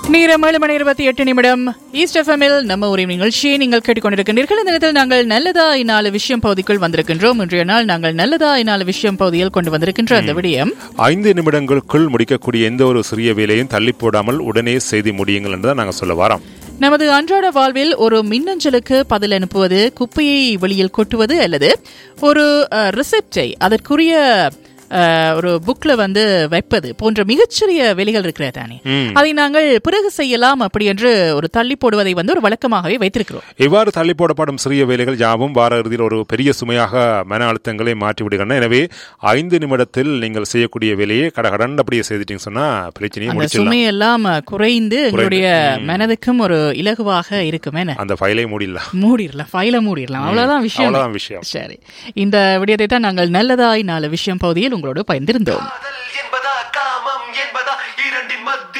நேரம் ஏழு மணி இருபத்தி எட்டு நிமிடம் ஈஸ்ட் எஃப்எம்மில் நம்ம உரிமை நிகழ்ச்சியை நீங்கள் கேட்டுக்கொண்டிருக்கின்றீர்கள் இந்த நேரத்தில் நாங்கள் நல்லதா இந்நாலு விஷயம் பகுதிக்குள் வந்திருக்கின்றோம் இன்றைய நாள் நாங்கள் நல்லதா இந்நாலு விஷயம் பகுதியில் கொண்டு வந்திருக்கின்ற அந்த விடயம் ஐந்து நிமிடங்களுக்குள் முடிக்கக்கூடிய எந்த ஒரு சிறிய வேலையும் தள்ளி போடாமல் உடனே செய்து முடியுங்கள் என்று தான் நாங்கள் சொல்ல வரோம் நமது அன்றாட வாழ்வில் ஒரு மின்னஞ்சலுக்கு பதில் அனுப்புவது குப்பையை வெளியில் கொட்டுவது அல்லது ஒரு ரிசெப்டை அதற்குரிய அஹ், ஒரு புக்ல வந்து வைப்பது போன்ற மிகச்சிறிய வேலைகள் இருக்கிற தானே அதை நாங்கள் பிறகு செய்யலாம் அப்படி என்று ஒரு தள்ளி போடுவதை வந்து ஒரு வழக்கமாகவே வைத்திருக்கிறோம் இவ்வாறு தள்ளி போடப்படும் சிறிய வேலைகள் யாவும் வார இறுதியில் ஒரு பெரிய சுமையாக மன அழுத்தங்களை மாற்றி விடுகின்றன எனவே ஐந்து நிமிடத்தில் நீங்கள் செய்யக்கூடிய வேலையை கடகடன் அப்படியே செய்துட்டீங்க சொன்னா பிரச்சனையை அந்த முடிச்சிடலாம் சுமையெல்லாம் குறைந்து எங்களுடைய மனதுக்கும் ஒரு இலகுவாக இருக்குமே அந்த ஃபைலை மூடிடலாம் மூடிடலாம் ஃபைல மூடிடலாம் அவ்வளவுதான் விஷயம் அவ்வளவுதான் விஷயம் சரி இந்த விடயத்தை தான் நாங்கள் நல்லதாய் நாலு விஷயம் பகுதியில் உங்களோடு பகிர்ந்திருந்தோம் காதல் என்பதா காமம் என்பதா இரண்டின் மத்திய